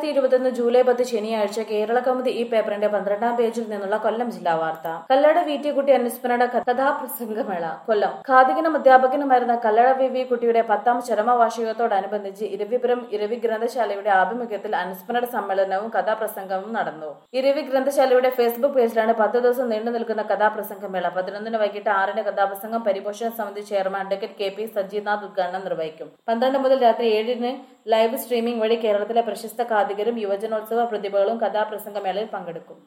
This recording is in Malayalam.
ഇരുപത്തൊന്ന് ജൂലൈ പത്ത് ശനിയാഴ്ച കേരള കൗമുദി ഈ പേപ്പറിന്റെ പന്ത്രണ്ടാം പേജിൽ നിന്നുള്ള കൊല്ലം ജില്ലാ വാർത്ത കല്ലട വി ടി കുട്ടി അനുസ്മരണ ക- കഥാപ്രസംഗമേള കൊല്ലം ഖാദികനും അധ്യാപകനുമായിരുന്ന കല്ലട വി വി കുട്ടിയുടെ പത്താം ചരമവാർഷികത്തോടനുബന്ധിച്ച് ഇരവിപുരം ഇരവി ഗ്രന്ഥശാലയുടെ ആഭിമുഖ്യത്തിൽ അനുസ്മരണ സമ്മേളനവും കഥാപ്രസംഗവും നടന്നു ഇരവി ഗ്രന്ഥശാലയുടെ ഫേസ്ബുക്ക് പേജിലാണ് പത്ത് ദിവസം നീണ്ടു നിൽക്കുന്ന കഥാപ്രസംഗമേള പതിനൊന്നിന് വൈകിട്ട് ആറിന് കഥാപ്രസംഗം പരിപോഷണ സമിതി chairman advocate K P Sajjinath ഉദ്ഘാടനം നിർവഹിക്കും പന്ത്രണ്ട് മുതൽ രാത്രി ഏഴിന് ലൈവ് സ്ട്രീമിംഗ് വഴി കേരളത്തിലെ പ്രശസ്ത കാതികരും യുവജനോത്സവ പ്രതിഭകളും കഥാപ്രസംഗമേളയിൽ പങ്കെടുക്കും